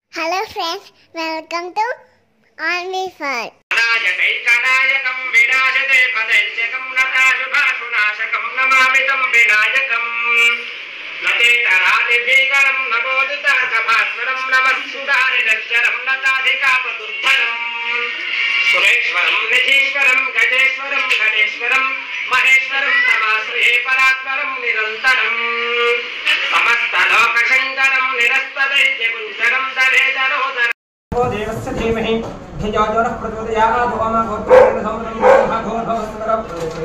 Hello friends, welcome to Army Fun. నాయకైకనాయకం వినాశతే పదైత్యకం నతాశుభాశునాశకం నమామి తం వినాయకం నచేతరాదిభీకరం నమోదితార్థభాస్వరం నమస్సుదారిదర్శనం నతాధికాపదుర్ధరం సురేశ్వరం నిధీశ్వరం గజేశ్వరం గణేశ్వరం మహేశ్వరం తమాశ్రయే పరాత్పరం నిరంతరం సమస్తలోకశంకరం నిరస్తదైత్యకుంచరం దరేదరోదరం ఓ దేవస్య ధీమహి ధిజోజోరః ప్రచోదయాత్ ఓమ గోత్రేణ సమరం భగవద్భవస్వరం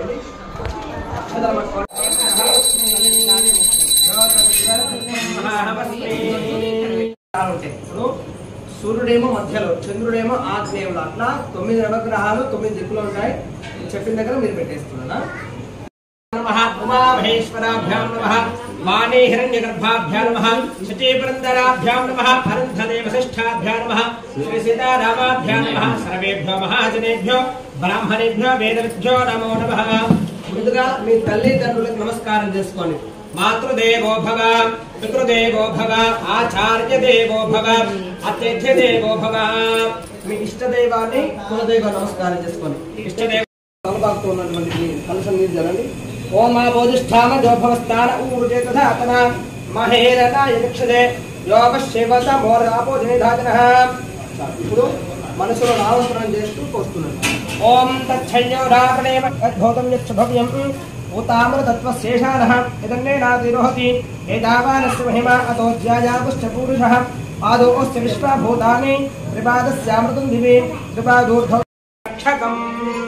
ఇప్పుడు సూర్యుడేమో మధ్యలో చంద్రుడేమో ఆగ్నేయంలో అట్లా తొమ్మిది నవగ్రహాలు తొమ్మిది దిక్కులు ఉంటాయి చెప్పిన దగ్గర మీరు పెట్టేస్తున్నానా నమః ఉమామహేశ్వరాభ్యాం నమః వాణీ హిరణ్యగర్భాభ్యాం నమః శచీపురందరాభ్యాం నమః అరుంధదే వశిష్ఠాభ్యాం నమః శ్రీ సీతారామాభ్యాం నమః సర్వేభ్యో మహాజనేభ్యో బ్రాహ్మణేభ్యో వేదవిభ్యో నమో నమః ముందుగా మీ తల్లిదండ్రులకు నమస్కారం చేసుకోండి మాతృదేవో భవ పితృదేవో భవ ఆచార్య దేవో భవ అతిథ్య దేవో భవ మీ ఇష్టదైవాన్ని కులదైవ నమస్కారం చేసుకోండి ఇష్టదేవ తలపాకుతో ఉన్నటువంటి కలశం నీరు జరండి ఓం మా బోధిష్టాన జోభవస్థాన ఊరుజే తథాతన మహేరన యక్షదే యోగ శివత మోరాపో జనిధాజన ఇప్పుడు మనసులో నామస్మరణ చేస్తూ పోస్తున్నాను ఓం తచ్చయ్యోరాపణేమ అద్భుతం యచ్చ భవ్యం ఊతామర తత్వ శేషానః ఇదన్నే నాదిరోహతి ఏదావానస్య మహిమా అతో జ్యాయాపుశ్చ పూరుషः పాదోశ్చ విశ్వభూతాని త్రిపాదస్యామృతం దివి త్రిపాదూర్ధ రక్షకం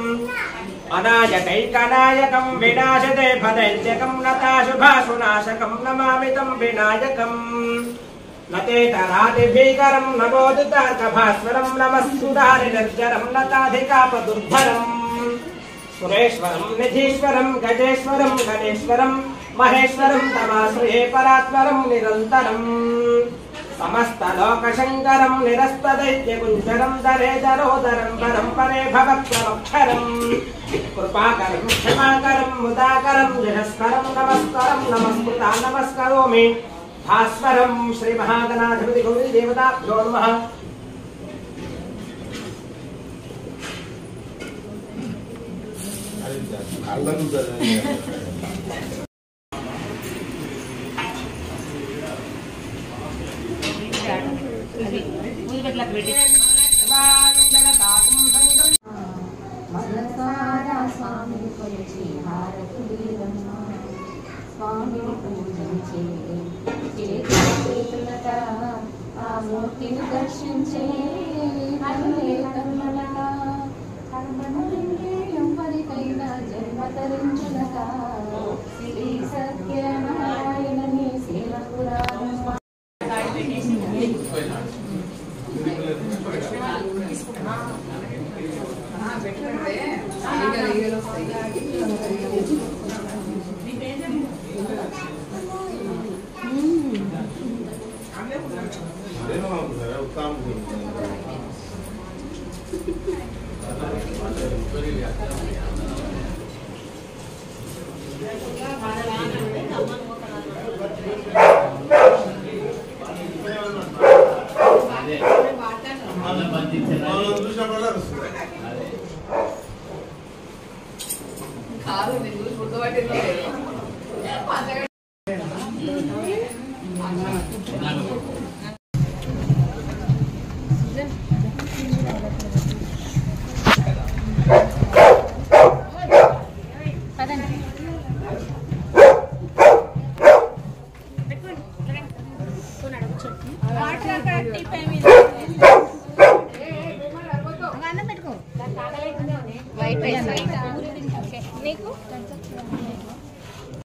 అనాయకైకనాయకం వినాశతే పదైత్యకం నతాశుభాశునాశకం నమామి తం వినాయకం నతేతరాదిభీకరం నమోదితార్థభాస్వరం నమస్సుదారిదర్శనం నతాధికాపదుర్ధరం సురేశ్వరం నిధీశ్వరం గజేశ్వరం గణేశ్వరం మహేశ్వరం తమాశ్రయే పరాత్పరం నిరంతరం సమస్తలోకశంకరం నిరస్తదైత్యకుంచరం దరేదరోదరం పరం పరే భవత్వమక్షరం కృపాకరం క్షమాకరం ముదాకరం యశస్కరం నమస్కరం నమస్కృతా నమస్కరోమి భాస్వరం శ్రీ మహాగణాధిపతి గౌరీ దేవతాభ్యో నమః మనసారా స్వామిని కొలిచి హారతులీరమ్మ స్వామిని పూజించే చేతులట ఆ మూర్తిని దర్శించే అన్నే కర్మలట కర్మనులింగే ఎవరికైనా జన్మ తరించునట శ్రీ సత్యనారాయణని సేవకురాలు White rice. నీకు